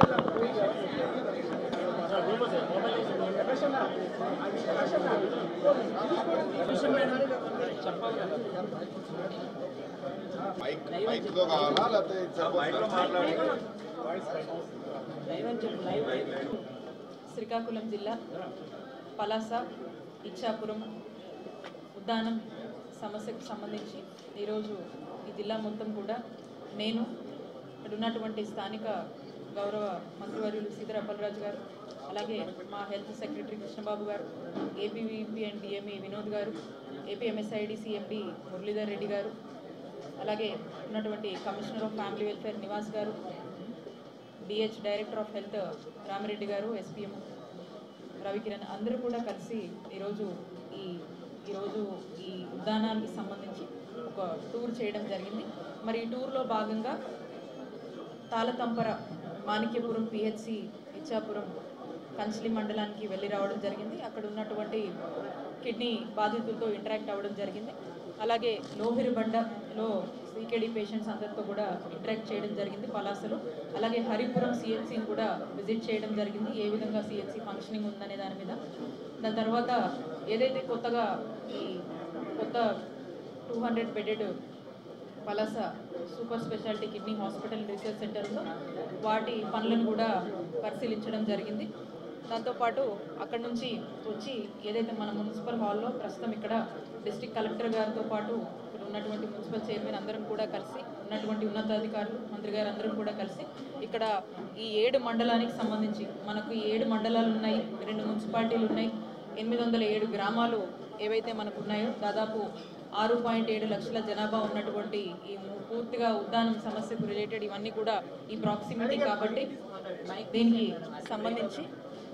Mic మైక్తో కావాలా లేకపోతే సరిపోతుందా? శ్రీకాకుళం జిల్లా పలాస ఇచ్చాపురం ఉద్దానం సమస్యకు సంబంధించి ఈరోజు ఈ జిల్లా మొత్తం కూడా నేను ఇక్కడ ఉన్నటువంటి స్థానిక గౌరవ మంత్రివర్యులు సీతారాపల్రాజు గారు అలాగే మా హెల్త్ సెక్రటరీ కృష్ణబాబు గారు ఏపీవీపీ అండ్ డిఎంఈ వినోద్ గారు ఏపీఎంఎస్ఐడి సిఎండి మురళీధర్ రెడ్డి గారు అలాగే ఉన్నటువంటి commissioner of family welfare Nivas గారు DH director of health Ramireddy గారు ఎస్పీఎం రవికిరణ్ అందరూ కూడా కలిసి ఈరోజు ఈ ఈరోజు ఈ ఉద్యానానికి సంబంధించి ఒక టూర్ చేయడం జరిగింది మరి ఈ టూర్లో భాగంగా తాళతంపర మాణిక్యపురం పిహెచ్సి ఇచ్చాపురం కంచిలి మండలానికి వెళ్ళి రావడం జరిగింది అక్కడ ఉన్నటువంటి కిడ్నీ బాధితులతో ఇంటరాక్ట్ అవ్వడం జరిగింది అలాగే లోహిరి బండలో సీకేడీ పేషెంట్స్ అందరితో కూడా ఇంటరాక్ట్ చేయడం జరిగింది పలాసలో అలాగే హరిపురం సిహెచ్సిని కూడా విజిట్ చేయడం జరిగింది ఏ విధంగా సిహెచ్సి ఫంక్షనింగ్ ఉందనే దాని మీద దాని తర్వాత ఏదైతే కొత్తగా ఈ కొత్త two hundred bedded Palasa super speciality kidney hospital research centre ఉందో వాటి పనులను కూడా పరిశీలించడం జరిగింది దాంతోపాటు అక్కడ నుంచి వచ్చి ఏదైతే మన మున్సిపల్ హాల్లో ప్రస్తుతం ఇక్కడ డిస్ట్రిక్ట్ కలెక్టర్ గారితో పాటు ఇక్కడ ఉన్నటువంటి మున్సిపల్ చైర్మన్ అందరం కూడా కలిసి ఉన్నటువంటి ఉన్నతాధికారులు మంత్రి గారు అందరం కూడా కలిసి ఇక్కడ ఈ ఏడు మండలానికి సంబంధించి మనకు ఈ ఏడు మండలాలు ఉన్నాయి రెండు మున్సిపాలిటీలు ఉన్నాయి ఎనిమిది వందల ఏడు గ్రామాలు ఏవైతే మనకు ఉన్నాయో దాదాపు ఆరు పాయింట్ ఏడు లక్షల జనాభా ఉన్నటువంటి ఈ ము- పూర్తిగా ఉద్దానం సమస్యకు రిలేటెడ్ ఇవన్నీ కూడా ఈ ప్రాక్సిమిటీ కాబట్టి దీనికి సంబంధించి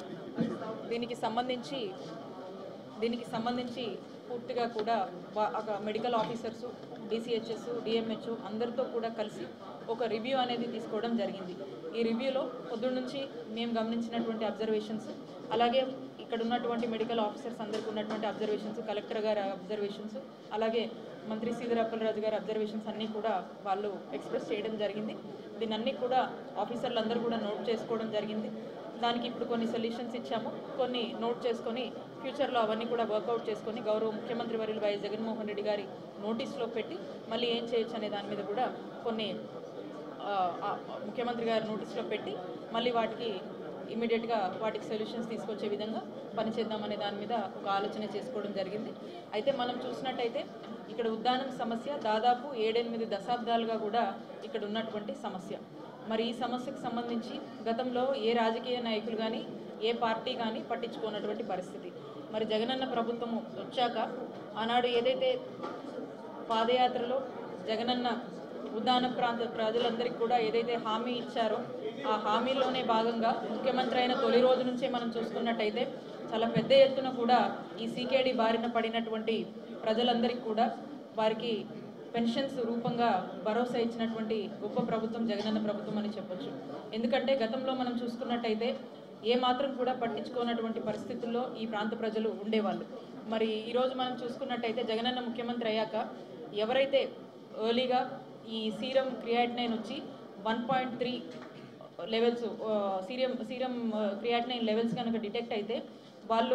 దీనికి సంబంధించి దీనికి సంబంధించి పూర్తిగా కూడా వా- ఒక మెడికల్ ఆఫీసర్స్ డిసిహెచ్ఎస్ డిఎంహెచ్ అందరితో కూడా కలిసి ఒక రివ్యూ అనేది తీసుకోవడం జరిగింది ఈ రివ్యూలో పొద్దున్న నుంచి మేము గమనించినటువంటి అబ్జర్వేషన్స్ అలాగే ఇక్కడ ఉన్నటువంటి మెడికల్ ఆఫీసర్స్ అందరికీ ఉన్నటువంటి అబ్జర్వేషన్స్ కలెక్టర్ గారి అబ్జర్వేషన్స్ అలాగే మంత్రి సీదరప్పలరాజు గారి అబ్జర్వేషన్స్ అన్నీ కూడా వాళ్ళు ఎక్స్ప్రెస్ చేయడం జరిగింది దీన్ని అన్నీ కూడా ఆఫీసర్లు అందరూ కూడా నోట్ చేసుకోవడం జరిగింది దానికి ఇప్పుడు కొన్ని సొల్యూషన్స్ ఇచ్చాము కొన్ని నోట్ చేసుకొని ఫ్యూచర్లో అవన్నీ కూడా వర్కౌట్ చేసుకొని గౌరవ ముఖ్యమంత్రి వర్యులు వైఎస్ జగన్మోహన్ రెడ్డి గారి నోటీస్లో పెట్టి మళ్ళీ ఏం చేయొచ్చు అనే దాని మీద కూడా కొన్ని ఆ, ఆ, ముఖ్యమంత్రి గారి నోటీస్లో పెట్టి మళ్ళీ వాటికి ఇమీడియట్గా వాటికి సొల్యూషన్స్ తీసుకొచ్చే విధంగా పనిచేద్దామనే దాని మీద ఒక ఆలోచన చేసుకోవడం జరిగింది అయితే మనం చూసినట్టయితే ఇక్కడ ఉద్దానం సమస్య దాదాపు ఏడెనిమిది దశాబ్దాలుగా కూడా ఇక్కడ ఉన్నటువంటి సమస్య మరి ఈ సమస్యకు సంబంధించి గతంలో ఏ రాజకీయ నాయకులు కానీ ఏ పార్టీ కానీ పట్టించుకోనటువంటి పరిస్థితి మరి జగనన్న ప్రభుత్వము వచ్చాక ఆనాడు ఏదైతే పాదయాత్రలో జగనన్న ఉద్దాన ప్రాంత ప్రజలందరికీ కూడా ఏదైతే హామీ ఇచ్చారో ఆ హామీలోనే భాగంగా ముఖ్యమంత్రి అయిన తొలి రోజు నుంచే మనం చూసుకున్నట్టయితే చాలా పెద్ద ఎత్తున కూడా ఈ సీకేడి బారిన పడినటువంటి ప్రజలందరికీ కూడా వారికి పెన్షన్స్ రూపంగా భరోసా ఇచ్చినటువంటి గొప్ప ప్రభుత్వం జగనన్న ప్రభుత్వం అని చెప్పొచ్చు ఎందుకంటే గతంలో మనం చూసుకున్నట్టయితే ఏ మాత్రం కూడా పట్టించుకోనటువంటి పరిస్థితుల్లో ఈ ప్రాంత ప్రజలు ఉండేవాళ్ళు మరి ఈరోజు మనం చూసుకున్నట్టయితే జగనన్న ముఖ్యమంత్రి అయ్యాక ఎవరైతే ఎర్లీగా ఈ సీరం క్రియాటినైన్ వచ్చి one point three levels serum serum creatinine levels కనుక డిటెక్ట్ అయితే వాళ్ళు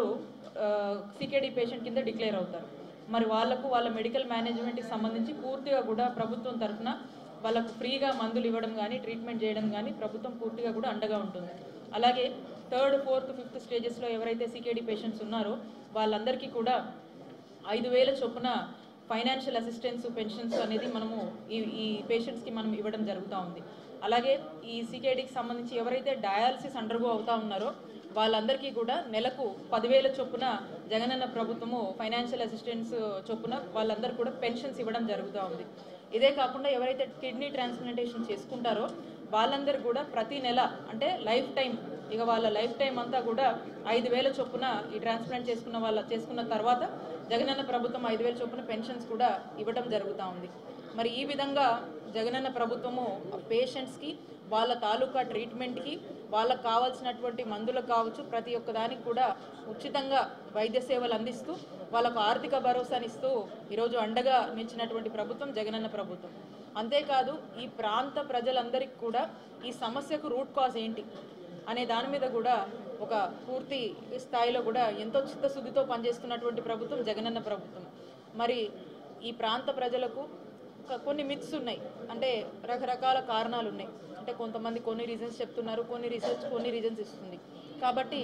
సికేడి పేషెంట్ కింద డిక్లేర్ అవుతారు మరి వాళ్ళకు వాళ్ళ మెడికల్ మేనేజ్మెంట్కి సంబంధించి పూర్తిగా కూడా ప్రభుత్వం తరఫున వాళ్ళకు ఫ్రీగా మందులు ఇవ్వడం కానీ ట్రీట్మెంట్ చేయడం కానీ ప్రభుత్వం పూర్తిగా కూడా అండగా ఉంటుంది అలాగే థర్డ్ ఫోర్త్ ఫిఫ్త్ స్టేజెస్లో ఎవరైతే సికేడి పేషెంట్స్ ఉన్నారో వాళ్ళందరికీ కూడా ఐదు వేల చొప్పున ఫైనాన్షియల్ అసిస్టెన్స్ పెన్షన్స్ అనేది మనము ఈ ఈ పేషెంట్స్కి మనం ఇవ్వడం జరుగుతూ ఉంది అలాగే ఈ సికేడికి సంబంధించి ఎవరైతే డయాలసిస్ అండర్గో అవుతా ఉన్నారో వాళ్ళందరికీ కూడా నెలకు పదివేల చొప్పున జగనన్న ప్రభుత్వము ఫైనాన్షియల్ అసిస్టెన్స్ చొప్పున వాళ్ళందరూ కూడా పెన్షన్స్ ఇవ్వడం జరుగుతూ ఉంది ఇదే కాకుండా ఎవరైతే కిడ్నీ ట్రాన్స్ప్లాంటేషన్ చేసుకుంటారో వాళ్ళందరూ కూడా ప్రతి నెల అంటే లైఫ్ టైం ఇక వాళ్ళ లైఫ్ టైం అంతా కూడా ఐదు వేల చొప్పున ఈ ట్రాన్స్ప్లాంట్ చేసుకున్న వాళ్ళ చేసుకున్న తర్వాత జగనన్న ప్రభుత్వం ఐదు వేల చొప్పున పెన్షన్స్ కూడా ఇవ్వడం జరుగుతూ ఉంది మరి ఈ విధంగా జగనన్న ప్రభుత్వము పేషెంట్స్కి వాళ్ళ తాలూకా ట్రీట్మెంట్కి వాళ్ళకు కావాల్సినటువంటి మందులకు కావచ్చు ప్రతి ఒక్క దానికి కూడా ఉచితంగా వైద్య సేవలు అందిస్తూ వాళ్ళకు ఆర్థిక భరోసానిస్తూ ఈరోజు అండగా నిలిచినటువంటి ప్రభుత్వం జగనన్న ప్రభుత్వం అంతేకాదు ఈ ప్రాంత ప్రజలందరికీ కూడా ఈ సమస్యకు రూట్ కాజ్ ఏంటి అనే దాని మీద కూడా ఒక పూర్తి స్థాయిలో కూడా ఎంతో చిత్తశుద్ధితో పనిచేస్తున్నటువంటి ప్రభుత్వం జగనన్న ప్రభుత్వం మరి ఈ ప్రాంత ప్రజలకు ఒక కొన్ని మిత్స్ ఉన్నాయి అంటే రకరకాల కారణాలు ఉన్నాయి అంటే కొంతమంది కొన్ని రీజన్స్ చెప్తున్నారు కొన్ని రీసెర్చ్ కొన్ని రీజన్స్ ఇస్తుంది కాబట్టి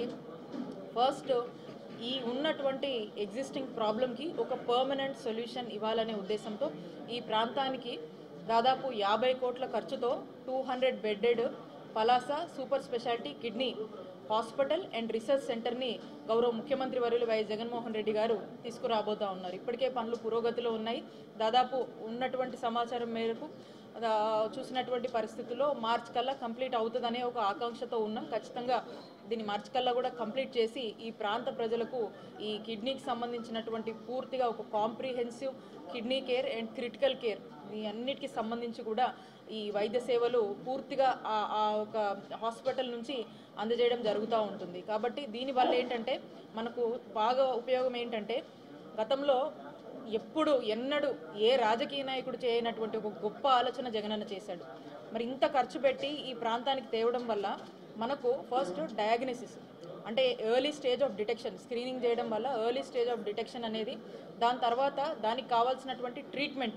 ఫస్ట్ ఈ ఉన్నటువంటి ఎగ్జిస్టింగ్ ప్రాబ్లంకి ఒక పర్మనెంట్ సొల్యూషన్ ఇవ్వాలనే ఉద్దేశంతో ఈ ప్రాంతానికి దాదాపు యాభై కోట్ల ఖర్చుతో two hundred bedded Palasa super speciality kidney hospital and research సెంటర్ని గౌరవ ముఖ్యమంత్రి వర్యులు వైఎస్ జగన్మోహన్ రెడ్డి గారు తీసుకురాబోతా ఉన్నారు ఇప్పటికే పనులు పురోగతిలో ఉన్నాయి దాదాపు ఉన్నటువంటి సమాచారం మేరకు ఆ, చూసినటువంటి పరిస్థితుల్లో మార్చ్ కల్లా కంప్లీట్ అవుతుందనే ఒక ఆకాంక్షతో ఉన్నాం ఖచ్చితంగా దీన్ని మార్చ్ కల్లా కూడా కంప్లీట్ చేసి ఈ ప్రాంత ప్రజలకు ఈ కిడ్నీకి సంబంధించినటువంటి పూర్తిగా ఒక comprehensive kidney care and critical care ఈ అన్నిటికి సంబంధించి కూడా ఈ వైద్య సేవలు పూర్తిగా ఆ- ఆ ఒక హాస్పిటల్ నుంచి అందజేయడం జరుగుతూ ఉంటుంది కాబట్టి దీనివల్ల ఏంటంటే మనకు బాగా ఉపయోగం ఏంటంటే గతంలో ఎప్పుడు ఎన్నడూ ఏ రాజకీయ నాయకుడు చేయనటువంటి ఒక గొప్ప ఆలోచన జగనన్న చేశాడు మరి ఇంత ఖర్చు పెట్టి ఈ ప్రాంతానికి తేవడం వల్ల మనకు ఫస్ట్ డయాగ్నోసిస్ అంటే early stage of detection screening చేయడం వల్ల ఎర్లీ స్టేజ్ ఆఫ్ డిటెక్షన్ అనేది దాని తర్వాత దానికి కావాల్సినటువంటి ట్రీట్మెంట్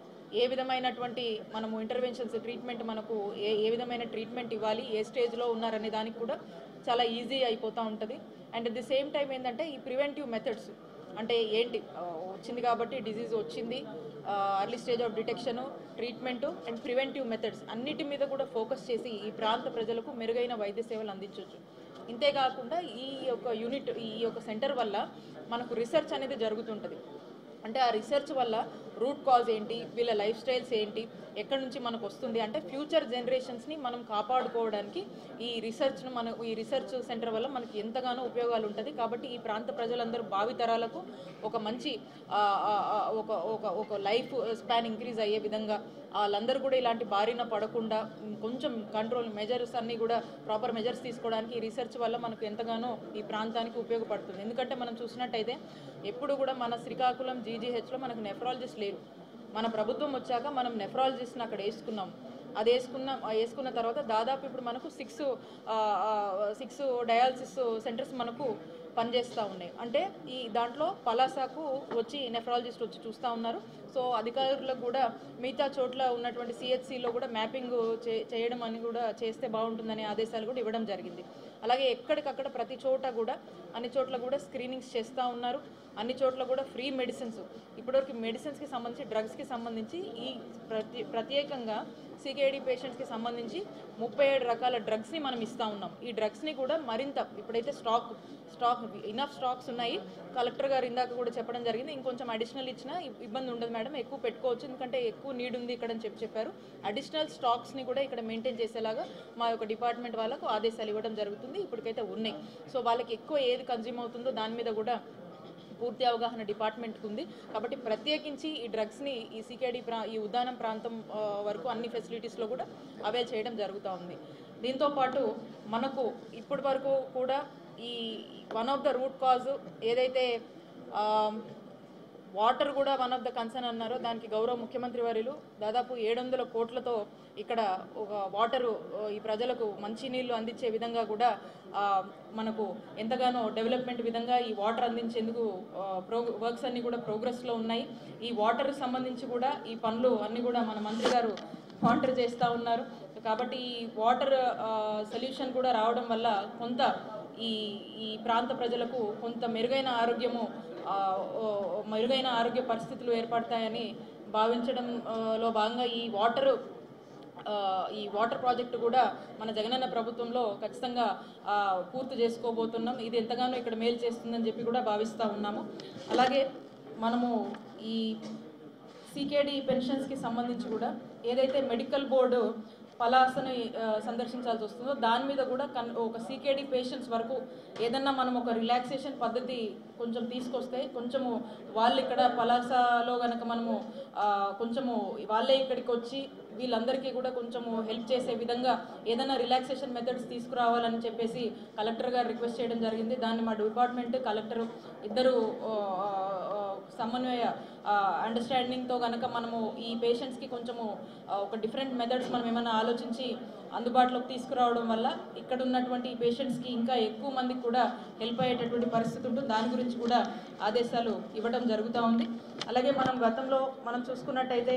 ఏ విధమైనటువంటి మనము ఇంటర్వెన్షన్స్ ట్రీట్మెంట్ మనకు ఏ ఏ విధమైన ట్రీట్మెంట్ ఇవ్వాలి ఏ స్టేజ్లో ఉన్నారనే దానికి కూడా చాలా ఈజీ అయిపోతూ ఉంటుంది and at the same time ఏంటంటే ఈ ప్రివెంటివ్ మెథడ్స్ అంటే ఏంటి ఆ, వచ్చింది కాబట్టి డిజీజ్ వచ్చింది early stage of detection treatment and preventive methods అన్నిటి మీద కూడా ఫోకస్ చేసి ఈ ప్రాంత ప్రజలకు మెరుగైన వైద్య సేవలు అందించవచ్చు ఇంతేకాకుండా ఈ యొక్క యూనిట్ ఈ యొక్క సెంటర్ వల్ల మనకు రీసెర్చ్ అనేది జరుగుతుంటుంది అంటే ఆ రీసెర్చ్ వల్ల రూట్ కాజ్ ఏంటి వీళ్ళ లైఫ్ స్టైల్స్ ఏంటి ఎక్కడి నుంచి మనకు వస్తుంది అంటే ఫ్యూచర్ జనరేషన్స్ని మనం కాపాడుకోవడానికి ఈ రీసెర్చ్ను మన ఈ రీసెర్చ్ సెంటర్ వల్ల మనకి ఎంతగానో ఉపయోగాలు ఉంటుంది కాబట్టి ఈ ప్రాంత ప్రజలందరూ భావితరాలకు ఒక మంచి ఆ, ఆ, ఆ, ఒక ఒక ఒక లైఫ్ స్పాన్ ఇంక్రీజ్ అయ్యే విధంగా వాళ్ళందరూ కూడా ఇలాంటి బారిన పడకుండా కొంచెం కంట్రోల్ మెజర్స్ అన్నీ కూడా ప్రాపర్ మెజర్స్ తీసుకోవడానికి ఈ రీసెర్చ్ వల్ల మనకు ఎంతగానో ఈ ప్రాంతానికి ఉపయోగపడుతుంది ఎందుకంటే మనం చూసినట్టయితే ఎప్పుడు కూడా మన శ్రీకాకుళం జీజీహెచ్లో మనకు నెఫ్రాలజిస్ట్ లేరు మన ప్రభుత్వం వచ్చాక మనం నెఫ్రాలజిస్ట్ని అక్కడ వేసుకున్నాం అది వేసుకున్న వేసుకున్న తర్వాత దాదాపు ఇప్పుడు మనకు సిక్స్ సిక్స్ డయాలసిస్ సెంటర్స్ మనకు పనిచేస్తూ ఉన్నాయి అంటే ఈ దాంట్లో పలాసాకు వచ్చి నెఫ్రాలజిస్ట్ వచ్చి చూస్తూ ఉన్నారు సో అధికారులకు కూడా మిగతా చోట్ల ఉన్నటువంటి సిహెచ్సిలో కూడా మ్యాపింగ్ చే చేయడం అని కూడా చేస్తే బాగుంటుందనే ఆదేశాలు కూడా ఇవ్వడం జరిగింది అలాగే ఎక్కడికక్కడ ప్రతి చోట కూడా అన్ని చోట్ల కూడా స్క్రీనింగ్స్ చేస్తూ ఉన్నారు అన్ని చోట్ల కూడా ఫ్రీ మెడిసిన్స్ ఇప్పటివరకు మెడిసిన్స్కి సంబంధించి డ్రగ్స్కి సంబంధించి ఈ ప్రతి ప్రత్యేకంగా సికేడి పేషెంట్స్కి సంబంధించి ముప్పై ఏడు రకాల డ్రగ్స్ని మనం ఇస్తూ ఉన్నాం ఈ డ్రగ్స్ని కూడా మరింత ఇప్పుడైతే స్టాక్ స్టాక్ ఇనఫ్ స్టాక్స్ ఉన్నాయి కలెక్టర్ గారు ఇందాక కూడా చెప్పడం జరిగింది ఇంకొంచెం అడిషనల్ ఇచ్చినా ఇబ్- ఇబ్బంది ఉండదు మేడం ఎక్కువ పెట్టుకోవచ్చు ఎందుకంటే ఎక్కువ నీడ్ ఉంది ఇక్కడ అని చెప్పి చెప్పారు అడిషనల్ స్టాక్స్ని కూడా ఇక్కడ మెయింటైన్ చేసేలాగా మా యొక్క డిపార్ట్మెంట్ వాళ్ళకు ఆదేశాలు ఇవ్వడం జరుగుతుంది ఇప్పటికైతే ఉన్నాయి సో వాళ్ళకి ఎక్కువ ఏది కన్జ్యూమ్ అవుతుందో దాని మీద కూడా పూర్తి అవగాహన డిపార్ట్మెంట్కి ఉంది కాబట్టి ప్రత్యేకించి ఈ డ్రగ్స్ని ఈ సికేడి ప్రా ఈ ఉద్యానం ప్రాంతం ఆ, వరకు అన్ని ఫెసిలిటీస్లో కూడా అవైల్ చేయడం జరుగుతూ ఉంది దీంతో పాటు మనకు ఇప్పటి వరకు కూడా ఈ one of the root cause ఏదైతే ఆ, వాటర్ కూడా వన్ ఆఫ్ ద కన్సర్న్ అన్నారో దానికి గౌరవ ముఖ్యమంత్రి వర్యులు దాదాపు ఏడు వందల కోట్లతో ఇక్కడ ఒక వాటరు ఆ, ఈ ప్రజలకు మంచి నీళ్లు అందించే విధంగా కూడా ఆ, మనకు ఎంతగానో డెవలప్మెంట్ విధంగా ఈ వాటర్ అందించేందుకు ఆ, ప్రో వర్క్స్ అన్ని కూడా ప్రోగ్రెస్లో ఉన్నాయి ఈ వాటర్ సంబంధించి కూడా ఈ పనులు అన్ని కూడా మన మంత్రి గారు మానిటర్ చేస్తూ ఉన్నారు కాబట్టి ఈ వాటర్ సొల్యూషన్ కూడా రావడం వల్ల కొంత ఈ ఈ ప్రాంత ప్రజలకు కొంత మెరుగైన ఆరోగ్యము ఆ, ఓ, మెరుగైన ఆరోగ్య పరిస్థితులు ఏర్పడతాయని భావించడం ఆ, లో భాగంగా ఈ వాటర్ ఆ, ఈ వాటర్ ప్రాజెక్టు కూడా మన జగనన్న ప్రభుత్వంలో ఖచ్చితంగా ఆ, పూర్తి చేసుకోబోతున్నాం ఇది ఎంతగానో ఇక్కడ మేలు చేస్తుందని చెప్పి కూడా భావిస్తూ ఉన్నాము అలాగే మనము ఈ సికేడి పెన్షన్స్కి సంబంధించి కూడా ఏదైతే మెడికల్ బోర్డు పలాసని ఆ, సందర్శించాల్సి వస్తుందో దాని మీద కూడా కన్ ఒక సికేడి పేషెంట్స్ వరకు ఏదన్నా మనం ఒక రిలాక్సేషన్ పద్ధతి కొంచెం తీసుకొస్తే కొంచెము వాళ్ళు ఇక్కడ పలాసలో కనుక మనము ఆ, కొంచెము వాళ్ళే ఇక్కడికి వచ్చి వీళ్ళందరికీ కూడా కొంచెము హెల్ప్ చేసే విధంగా ఏదైనా రిలాక్సేషన్ మెథడ్స్ తీసుకురావాలని చెప్పేసి కలెక్టర్ గారు రిక్వెస్ట్ చేయడం జరిగింది దాన్ని మా డిపార్ట్మెంట్ కలెక్టర్ ఇద్దరు ఆ, ఆ, సమన్వయ అండర్స్టాండింగ్తో కనుక మనము ఈ పేషెంట్స్కి కొంచెము ఆ, ఒక డిఫరెంట్ మెథడ్స్ మనం ఏమైనా ఆలోచించి అందుబాటులోకి తీసుకురావడం వల్ల ఇక్కడ ఉన్నటువంటి ఈ పేషెంట్స్కి ఇంకా ఎక్కువ మందికి కూడా హెల్ప్ అయ్యేటటువంటి పరిస్థితి ఉంటుంది దాని గురించి కూడా ఆదేశాలు ఇవ్వడం జరుగుతూ ఉంది అలాగే మనం గతంలో మనం చూసుకున్నట్టయితే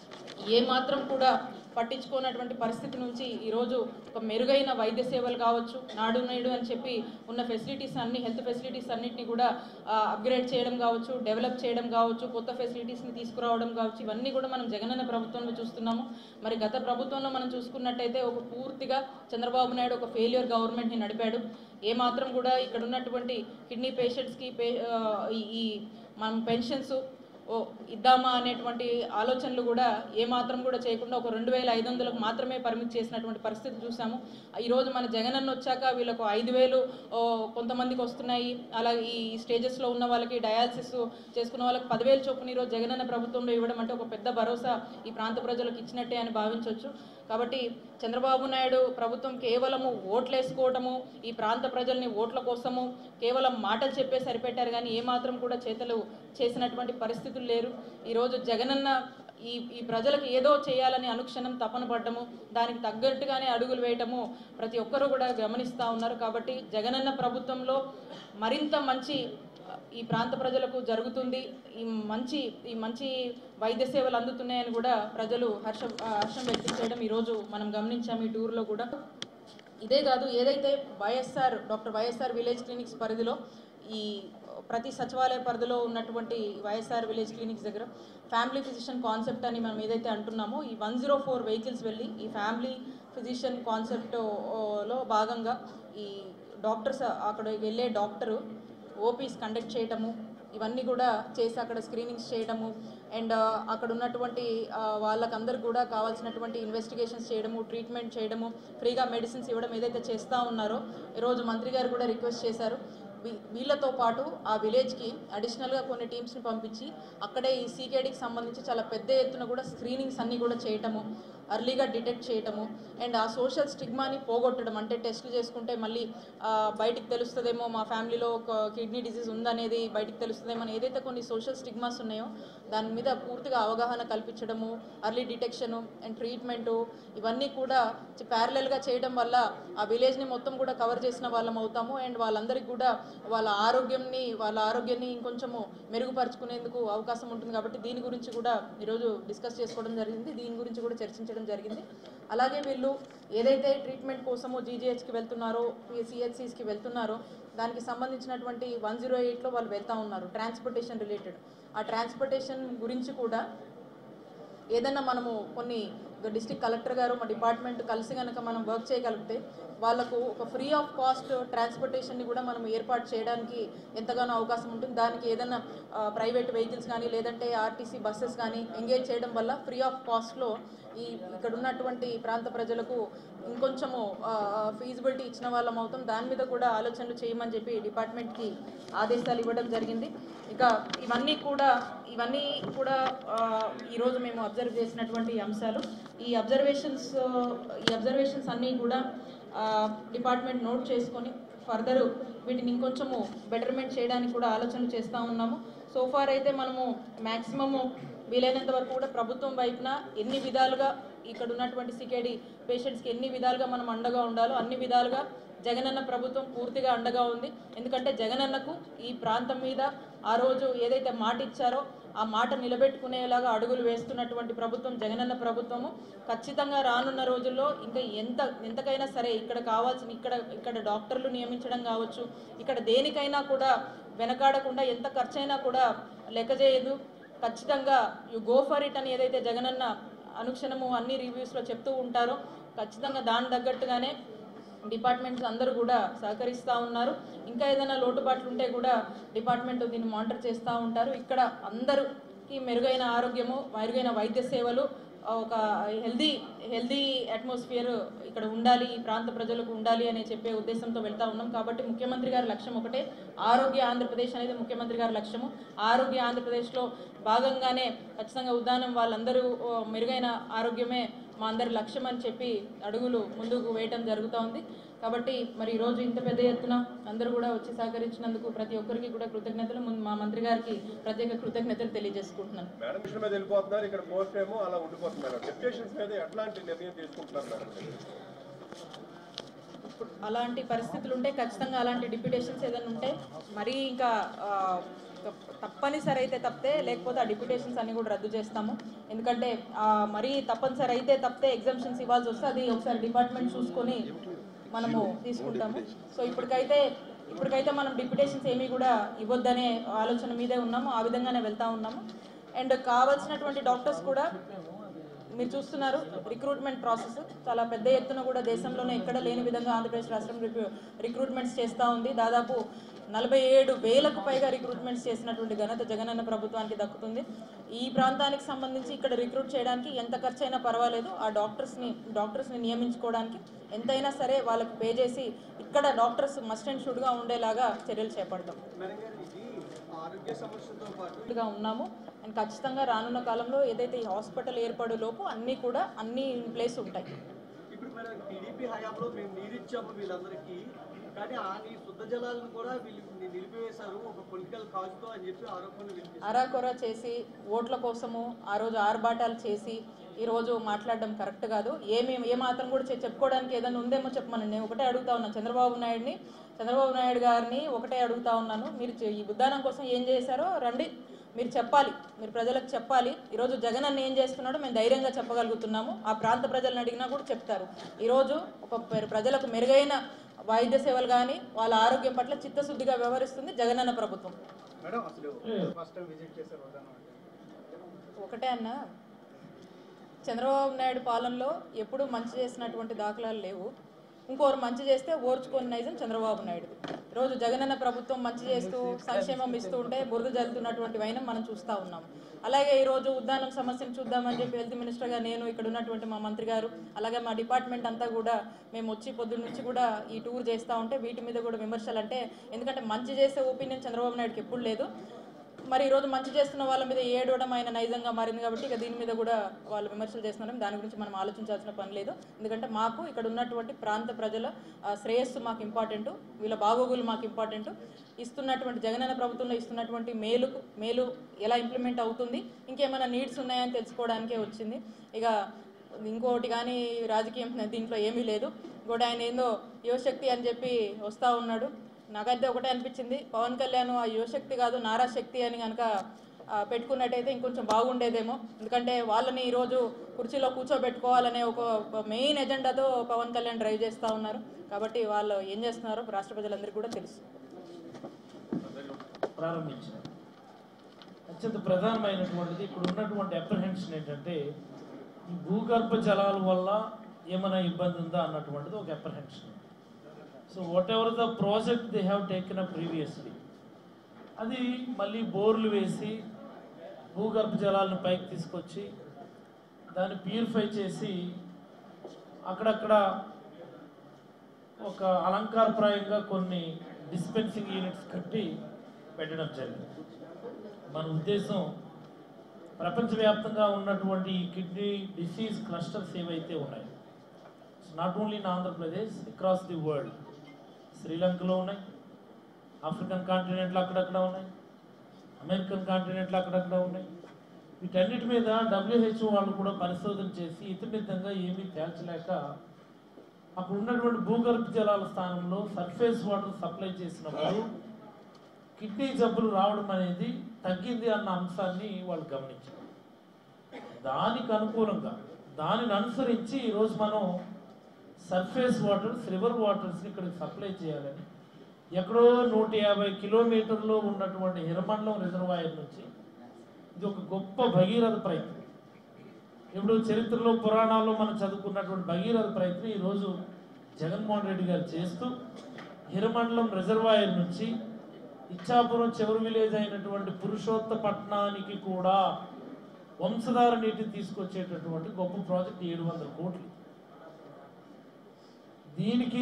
ఏ మాత్రం కూడా పట్టించుకోనటువంటి పరిస్థితి నుంచి ఈరోజు ఒక మెరుగైన వైద్య సేవలు కావచ్చు నాడు నేడు అని చెప్పి ఉన్న ఫెసిలిటీస్ అన్ని హెల్త్ ఫెసిలిటీస్ అన్నిటిని కూడా అప్గ్రేడ్ చేయడం కావచ్చు డెవలప్ చేయడం కావచ్చు కొత్త ఫెసిలిటీస్ని తీసుకురావడం కావచ్చు ఇవన్నీ కూడా మనం జగనన్న ప్రభుత్వంలో చూస్తున్నాము మరి గత ప్రభుత్వంలో మనం చూసుకున్నట్టయితే ఒక పూర్తిగా చంద్రబాబు నాయుడు ఒక ఫెయిల్యూర్ గవర్నమెంట్ని నడిపాడు ఏ మాత్రం కూడా ఇక్కడ ఉన్నటువంటి కిడ్నీ పేషెంట్స్కి పే ఆ, ఈ- ఈ మనం పెన్షన్స్ ఓ ఇద్దామా అనేటువంటి ఆలోచనలు కూడా ఏమాత్రం కూడా చేయకుండా ఒక రెండు వేల ఐదు వందలకు మాత్రమే పరిమితి చేసినటువంటి పరిస్థితి చూసాము ఈరోజు మన జగనన్న వచ్చాక వీళ్ళకు ఐదు వేలు ఓ, కొంతమందికి వస్తున్నాయి అలా ఈ స్టేజెస్లో ఉన్న వాళ్ళకి డయాలసిస్ చేసుకున్న వాళ్ళకి పదివేలు చొప్పున ఈరోజు జగనన్న ప్రభుత్వంలో ఇవ్వడం అంటే ఒక పెద్ద భరోసా ఈ ప్రాంత ప్రజలకు ఇచ్చినట్టే అని భావించవచ్చు కాబట్టి చంద్రబాబు నాయుడు ప్రభుత్వం కేవలము ఓట్లేసుకోవటము ఈ ప్రాంత ప్రజల్ని ఓట్ల కోసము కేవలం మాటలు చెప్పే సరిపెట్టారు కానీ ఏమాత్రం కూడా చేతలు చేసినటువంటి పరిస్థితులు లేరు ఈరోజు జగనన్న ఈ ఈ ప్రజలకు ఏదో చేయాలని అనుక్షణం తపన పడ్డము దానికి తగ్గట్టుగానే అడుగులు వేయటము ప్రతి ఒక్కరూ కూడా గమనిస్తూ ఉన్నారు కాబట్టి జగనన్న ప్రభుత్వంలో మరింత మంచి ఈ ప్రాంత ప్రజలకు జరుగుతుంది ఈ మంచి ఈ మంచి వైద్య సేవలు అందుతున్నాయని కూడా ప్రజలు హర్షం ఆ, హర్షం వ్యక్తం చేయడం ఈరోజు మనం గమనించాము ఈ టూర్లో కూడా ఇదే కాదు ఏదైతే YSR doctor YSR village clinics పరిధిలో ఈ ప్రతి సచివాలయ పరిధిలో ఉన్నటువంటి వైఎస్ఆర్ విలేజ్ క్లినిక్స్ దగ్గర ఫ్యామిలీ ఫిజిషియన్ కాన్సెప్ట్ అని మనం ఏదైతే అంటున్నామో ఈ వన్ జీరో ఫోర్ వెహికల్స్ వెళ్ళి ఈ ఫ్యామిలీ ఫిజిషియన్ కాన్సెప్ట్ లో భాగంగా ఈ డాక్టర్స్ అక్కడ వెళ్ళే డాక్టరు ఓపీస్ కండక్ట్ చేయటము ఇవన్నీ కూడా చేసి అక్కడ స్క్రీనింగ్స్ చేయడము అండ్ అక్కడ ఉన్నటువంటి ఆ, వాళ్ళకందరికి కూడా కావాల్సినటువంటి ఇన్వెస్టిగేషన్స్ చేయడము ట్రీట్మెంట్ చేయడము ఫ్రీగా మెడిసిన్స్ ఇవ్వడం ఏదైతే చేస్తూ ఉన్నారో ఈరోజు మంత్రి గారు కూడా రిక్వెస్ట్ చేశారు వీ- వీళ్ళతో పాటు ఆ విలేజ్కి అడిషనల్గా కొన్ని టీమ్స్ని పంపించి అక్కడే ఈ సీకేడీకి సంబంధించి చాలా పెద్ద ఎత్తున కూడా స్క్రీనింగ్స్ అన్నీ కూడా చేయటము అర్లీగా డిటెక్ట్ చేయటము అండ్ ఆ సోషల్ స్టిగ్మాని పోగొట్టడం అంటే టెస్టులు చేసుకుంటే మళ్ళీ ఆ, బయటికి తెలుస్తుందేమో మా ఫ్యామిలీలో ఒక కిడ్నీ డిసీజ్ ఉందనేది బయటికి తెలుస్తుందేమో అని ఏదైతే కొన్ని సోషల్ స్టిగ్మాస్ ఉన్నాయో దాని మీద పూర్తిగా అవగాహన కల్పించడము అర్లీ డిటెక్షను అండ్ ట్రీట్మెంటు ఇవన్నీ కూడా ప్యారలల్గా చేయడం వల్ల ఆ విలేజ్ని మొత్తం కూడా కవర్ చేసిన వాళ్ళం అవుతాము అండ్ వాళ్ళందరికీ కూడా వాళ్ళ ఆరోగ్యంని వాళ్ళ ఆరోగ్యాన్ని ఇంకొంచెము మెరుగుపరుచుకునేందుకు అవకాశం ఉంటుంది కాబట్టి దీని గురించి కూడా ఈరోజు డిస్కస్ చేసుకోవడం జరిగింది దీని గురించి కూడా చర్చించడం జరిగింది అలాగే వీళ్ళు ఏదైతే ట్రీట్మెంట్ కోసమో జీజీహెచ్కి వెళ్తున్నారో సిహెచ్సిస్కి వెళ్తున్నారో దానికి సంబంధించినటువంటి వన్ జీరో ఎయిట్లో వాళ్ళు వెళ్తూ ఉన్నారు ట్రాన్స్పోర్టేషన్ రిలేటెడ్ ఆ ట్రాన్స్పోర్టేషన్ గురించి కూడా ఏదైనా మనము కొన్ని డిస్ట్రిక్ట్ కలెక్టర్ గారు మా డిపార్ట్మెంట్ కలిసి కనుక మనం వర్క్ చేయగలిగితే వాళ్ళకు ఒక ఫ్రీ ఆఫ్ కాస్ట్ ట్రాన్స్పోర్టేషన్ని కూడా మనం ఏర్పాటు చేయడానికి ఎంతగానో అవకాశం ఉంటుంది దానికి ఏదైనా ప్రైవేట్ వెహికల్స్ కానీ లేదంటే ఆర్టీసీ బస్సెస్ కానీ ఎంగేజ్ చేయడం వల్ల ఫ్రీ ఆఫ్ కాస్ట్లో ఈ ఇక్కడ ఉన్నటువంటి ప్రాంత ప్రజలకు ఇంకొంచెము ఫీజిబిలిటీ ఇచ్చిన వాళ్ళం అవుతాం దాని మీద కూడా ఆలోచనలు చేయమని చెప్పి డిపార్ట్మెంట్కి ఆదేశాలు ఇవ్వడం జరిగింది ఇక ఇవన్నీ కూడా ఇవన్నీ కూడా ఆ, ఈరోజు మేము అబ్జర్వ్ చేసినటువంటి అంశాలు ఈ అబ్జర్వేషన్స్ ఈ అబ్జర్వేషన్స్ అన్నీ కూడా ఆ, డిపార్ట్మెంట్ నోట్ చేసుకొని ఫర్దర్ వీటిని ఇంకొంచెము బెటర్మెంట్ చేయడానికి కూడా ఆలోచన చేస్తూ ఉన్నాము సో ఫార్ అయితే మనము మ్యాక్సిమము వీలైనంత వరకు కూడా ప్రభుత్వం వైపున ఎన్ని విధాలుగా ఇక్కడ ఉన్నటువంటి సికేడి పేషెంట్స్కి ఎన్ని విధాలుగా మనం అండగా ఉండాలో అన్ని విధాలుగా జగనన్న ప్రభుత్వం పూర్తిగా అండగా ఉంది ఎందుకంటే జగనన్నకు ఈ ప్రాంతం మీద ఆ రోజు ఏదైతే మాట ఇచ్చారో ఆ మాట నిలబెట్టుకునేలాగా అడుగులు వేస్తున్నటువంటి ప్రభుత్వం జగనన్న ప్రభుత్వము ఖచ్చితంగా రానున్న రోజుల్లో ఇంకా ఎంత ఎంతకైనా సరే ఇక్కడ కావాల్సిన ఇక్కడ ఇక్కడ డాక్టర్లు నియమించడం కావచ్చు ఇక్కడ దేనికైనా కూడా వెనకాడకుండా ఎంత ఖర్చైనా కూడా లెక్క చేయదు ఖచ్చితంగా యు గో ఫర్ ఇట్ అని ఏదైతే జగనన్న అనుక్షణము అన్ని రివ్యూస్లో చెప్తూ ఉంటారో ఖచ్చితంగా దాని తగ్గట్టుగానే డిపార్ట్మెంట్స్ అందరూ కూడా సహకరిస్తూ ఉన్నారు ఇంకా ఏదైనా లోటుపాట్లు ఉంటే కూడా డిపార్ట్మెంట్ దీన్ని మానిటర్ చేస్తూ ఉంటారు ఇక్కడ అందరికి మెరుగైన ఆరోగ్యము మెరుగైన వైద్య సేవలు ఒక హెల్దీ హెల్దీ అట్మాస్ఫియర్ ఇక్కడ ఉండాలి ఈ ప్రాంత ప్రజలకు ఉండాలి అని చెప్పే ఉద్దేశంతో వెళ్తా ఉన్నాం కాబట్టి ముఖ్యమంత్రి గారి లక్ష్యం ఒకటే ఆరోగ్య ఆంధ్రప్రదేశ్ అనేది ముఖ్యమంత్రి గారి లక్ష్యము ఆరోగ్య ఆంధ్రప్రదేశ్లో భాగంగానే ఖచ్చితంగా ఉద్దానం వాళ్ళందరూ ఓ, మెరుగైన ఆరోగ్యమే మా అందరి లక్ష్యం అని చెప్పి అడుగులు ముందుకు వేయటం జరుగుతూ ఉంది కాబట్టి మరి ఈరోజు ఇంత పెద్ద ఎత్తున అందరూ కూడా వచ్చి సహకరించినందుకు ప్రతి ఒక్కరికి కూడా కృతజ్ఞతలు ముందు మా మంత్రి గారికి ప్రత్యేక కృతజ్ఞతలు తెలియజేసుకుంటున్నాను మేడం విషయం మీద వెళ్ళిపోతున్నారు ఇక్కడ పోస్ట్ ఏమో అలా ఉండిపోతుంది మేడం డెప్యుటేషన్స్ మీద ఎట్లాంటి నిర్ణయం తీసుకుంటున్నారు మేడం ఇప్పుడు అలాంటి పరిస్థితులు ఉంటే ఖచ్చితంగా అలాంటి డిప్యుటేషన్స్ ఏదైనా ఉంటే మరీ ఇంకా ఆ, తప్ప- తప్పనిసరి అయితే తప్పితే లేకపోతే ఆ డిప్యుటేషన్స్ అన్ని కూడా రద్దు చేస్తాము ఎందుకంటే ఆ, మరీ తప్పనిసరి అయితే తప్పితే ఎగ్జామ్షన్స్ ఇవ్వాల్సి వస్తే అది ఒకసారి డిపార్ట్మెంట్ చూసుకొని మనము తీసుకుంటాము సో ఇప్పటికైతే ఇప్పటికైతే మనం డిప్యుటేషన్స్ ఏమీ కూడా ఇవ్వద్దనే ఆలోచన మీదే ఉన్నాము ఆ విధంగానే వెళ్తా ఉన్నాము అండ్ కావాల్సినటువంటి డాక్టర్స్ కూడా మీరు చూస్తున్నారు రిక్రూట్మెంట్ ప్రాసెస్ చాలా పెద్ద ఎత్తున కూడా దేశంలోనే ఎక్కడ లేని విధంగా ఆంధ్రప్రదేశ్ రాష్ట్రం రిక్రూ- రిక్రూట్మెంట్స్ చేస్తూ ఉంది దాదాపు నలభై ఏడు వేలకు పైగా రిక్రూట్మెంట్స్ చేసినటువంటి ఘనత జగనన్న ప్రభుత్వానికి దక్కుతుంది ఈ ప్రాంతానికి సంబంధించి ఇక్కడ రిక్రూట్ చేయడానికి ఎంత ఖర్చు అయినా పర్వాలేదు ఆ డాక్టర్స్ని డాక్టర్స్ని నియమించుకోవడానికి ఎంతైనా సరే వాళ్ళకి పే చేసి ఇక్కడ డాక్టర్స్ మస్ట్ అండ్ షుడ్గా ఉండేలాగా చర్యలు చేపడతాం మేడం గారు ఇది ఆరోగ్య సమస్యలతో పాటు గా ఉన్నాము అండ్ ఖచ్చితంగా రానున్న కాలంలో ఏదైతే ఈ హాస్పిటల్ ఏర్పడే లోపు అన్నీ కూడా అన్నీ ఇన్ ప్లేస్ ఉంటాయి ఇప్పుడు మేడం టీడీపీ హయాంలో మేము నీరు ఇచ్చాము వీళ్ళందరికీ కానీ ఆ నీ శుద్ధ జలాలను కూడా వీళ్ళు ని- నిలిపివేశారు ఒక పొలిటికల్ కాజ్తో అని చెప్పి ఆరోపణలు వినిపిస్తారు అరాకొర చేసి ఓట్ల కోసము ఆ రోజు ఆర్భాటాలు చేసి ఈ రోజు మాట్లాడడం కరెక్ట్ కాదు ఏమి ఏ మాత్రం కూడా చె- చెప్పుకోవడానికి ఏదైనా ఉందేమో చెప్పమని నేను ఒకటే అడుగుతా ఉన్నాను చంద్రబాబు నాయుడిని చంద్రబాబు నాయుడు గారిని ఒకటే అడుగుతా ఉన్నాను మీరు చె- ఈ ఉద్దానం కోసం ఏం చేశారో రండి మీరు చెప్పాలి మీరు ప్రజలకు చెప్పాలి ఈరోజు జగన్ అన్న ఏం చేస్తున్నాడో మేము ధైర్యంగా చెప్పగలుగుతున్నాము ఆ ప్రాంత ప్రజలను అడిగినా కూడా చెప్తారు ఈరోజు ఒక ప్ర- ప్రజలకు మెరుగైన వైద్య సేవలు కానీ వాళ్ళ ఆరోగ్యం పట్ల చిత్తశుద్ధిగా వ్యవహరిస్తుంది జగనన్న ప్రభుత్వం మేడం అసలు ఫస్ట్ టైం విజిట్ చేశారు వద్దన్న ఒకటే అన్న చంద్రబాబు నాయుడు పాలనలో ఎప్పుడూ మంచి చేసినటువంటి దాఖలాలు లేవు ఇంకోరు మంచి చేస్తే ఓర్చుకొని నైజం చంద్రబాబు నాయుడు రోజు జగనన్న ప్రభుత్వం మంచి చేస్తూ సంక్షేమం ఇస్తూ ఉంటే బురద జల్లుతున్నటువంటి వైనం మనం చూస్తూ ఉన్నాం అలాగే ఈ రోజు ఉద్దానం సమస్యను చూద్దామని చెప్పి హెల్త్ మినిస్టర్గా నేను ఇక్కడ ఉన్నటువంటి మా మంత్రి గారు అలాగే మా డిపార్ట్మెంట్ అంతా కూడా మేము వచ్చి పొద్దున్న నుంచి కూడా ఈ టూర్ చేస్తూ ఉంటే వీటి మీద కూడా విమర్శలు అంటే ఎందుకంటే మంచి చేసే ఒపీనియన్ చంద్రబాబు నాయుడుకి ఎప్పుడు లేదు మరి ఈరోజు మంచి చేస్తున్న వాళ్ళ మీద ఏడవడం ఆయన నైజంగా మారింది కాబట్టి ఇక దీని మీద కూడా వాళ్ళు విమర్శలు చేస్తున్నారు దాని గురించి మనం ఆలోచించాల్సిన పని లేదు ఎందుకంటే మాకు ఇక్కడ ఉన్నటువంటి ప్రాంత ప్రజల ఆ, శ్రేయస్సు మాకు ఇంపార్టెంట్ వీళ్ళ బాగోగులు మాకు ఇంపార్టెంట్ ఇస్తున్నటువంటి జగనన్న ప్రభుత్వంలో ఇస్తున్నటువంటి మేలు మేలు ఎలా ఇంప్లిమెంట్ అవుతుంది ఇంకేమైనా నీడ్స్ ఉన్నాయని తెలుసుకోవడానికే వచ్చింది ఇక ఇంకోటి కానీ రాజకీయం దీంట్లో ఏమీ లేదు ఇంకోటి ఆయన ఏందో యువశక్తి అని చెప్పి వస్తూ ఉన్నాడు నాకైతే ఒకటే అనిపించింది పవన్ కళ్యాణ్ ఆ యువశక్తి కాదు నారా శక్తి అని కనుక పెట్టుకున్నట్టయితే ఇంకొంచెం బాగుండేదేమో ఎందుకంటే వాళ్ళని ఈరోజు కుర్చీలో కూర్చోబెట్టుకోవాలనే ఒక మెయిన్ ఎజెండాతో పవన్ కళ్యాణ్ డ్రైవ్ చేస్తూ ఉన్నారు కాబట్టి వాళ్ళు ఏం చేస్తున్నారో రాష్ట్ర ప్రజలందరికీ కూడా తెలుసు ప్రారంభించారు అత్యంత ప్రధానమైనటువంటిది ఇప్పుడు ఉన్నటువంటి అప్రహెన్షన్ ఏంటంటే ఈ భూగర్భ జలాల వల్ల ఏమైనా ఇబ్బంది ఉందా అన్నటువంటిది ఒక apprehension so whatever the project they have taken up previously అది మళ్ళీ బోర్లు వేసి భూగర్భ జలాలను పైకి తీసుకొచ్చి దాన్ని ప్యూరిఫై చేసి అక్కడక్కడ ఒక అలంకారప్రాయంగా కొన్ని డిస్పెన్సింగ్ యూనిట్స్ కట్టి పెట్టడం జరిగింది మన ఉద్దేశం ప్రపంచవ్యాప్తంగా ఉన్నటువంటి ఈ కిడ్నీ డిసీజ్ క్లస్టర్స్ ఏవైతే ఉన్నాయో not only in Andhra Pradesh across the world శ్రీలంకలో ఉన్నాయి ఆఫ్రికన్ కాంటినెంట్లు అక్కడక్కడ ఉన్నాయి అమెరికన్ కాంటినెంట్లు అక్కడక్కడ ఉన్నాయి వీటన్నిటి మీద డబ్ల్యూహెచ్ఓ వాళ్ళు కూడా పరిశోధన చేసి ఇతమితంగా ఏమీ తేల్చలేక అక్కడ ఉన్నటువంటి భూగర్భ జలాల స్థానంలో సర్ఫేస్ వాటర్ సప్లై చేసినప్పుడు కిడ్నీ జబ్బులు రావడం అనేది తగ్గింది అన్న అంశాన్ని వాళ్ళు గమనించారు దానికి అనుకూలంగా దానిని అనుసరించి ఈరోజు మనం సర్ఫేస్ వాటర్స్ రివర్ వాటర్స్ని ఇక్కడికి సప్లై చేయాలని ఎక్కడో నూట యాభై కిలోమీటర్లో ఉన్నటువంటి హిరమండలం రిజర్వాయర్ నుంచి ఇది ఒక గొప్ప భగీరథ ప్రయత్నం ఇప్పుడు చరిత్రలో పురాణాల్లో మనం చదువుకున్నటువంటి భగీరథ ప్రయత్నం ఈరోజు జగన్మోహన్ రెడ్డి గారు చేస్తూ హిరమండలం రిజర్వాయర్ నుంచి ఇచ్చాపురం చివరి విలేజ్ అయినటువంటి పురుషోత్తపట్నానికి కూడా వంశధార నీటిని తీసుకొచ్చేటటువంటి గొప్ప ప్రాజెక్ట్ ఏడు వందల కోట్లు దీనికి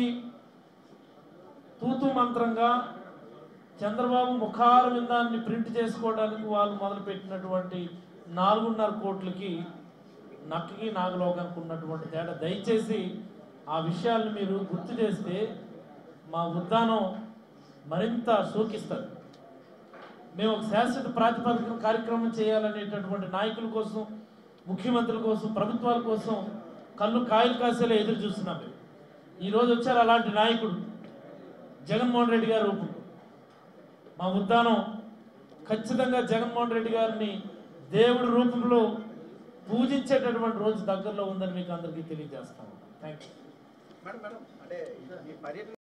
తూతు మంత్రంగా చంద్రబాబు ముఖార విందాన్ని ప్రింట్ చేసుకోవడానికి వాళ్ళు మొదలుపెట్టినటువంటి నాలుగున్నర కోట్లకి నక్కకి నాగలోకానికి ఉన్నటువంటి తేడా దయచేసి ఆ విషయాలను మీరు గుర్తు చేస్తే మా ఉద్దానం మరింత శోకిస్తుంది మేము ఒక శాశ్వత ప్రాతిపదికన కార్యక్రమం చేయాలనేటటువంటి నాయకుల కోసం ముఖ్యమంత్రుల కోసం ప్రభుత్వాల కోసం కళ్ళు కాయలు కాసేలా ఎదురు చూస్తున్నాం మేము ఈరోజు వచ్చారు అలాంటి నాయకుడు జగన్మోహన్ రెడ్డి గారి రూపం మా ఉద్దానం ఖచ్చితంగా జగన్మోహన్ రెడ్డి గారిని దేవుడి రూపంలో పూజించేటటువంటి రోజు దగ్గరలో ఉందని మీకు అందరికీ తెలియజేస్తాను థ్యాంక్ యూ మేడం మేడం అంటే ఈ పర్యటన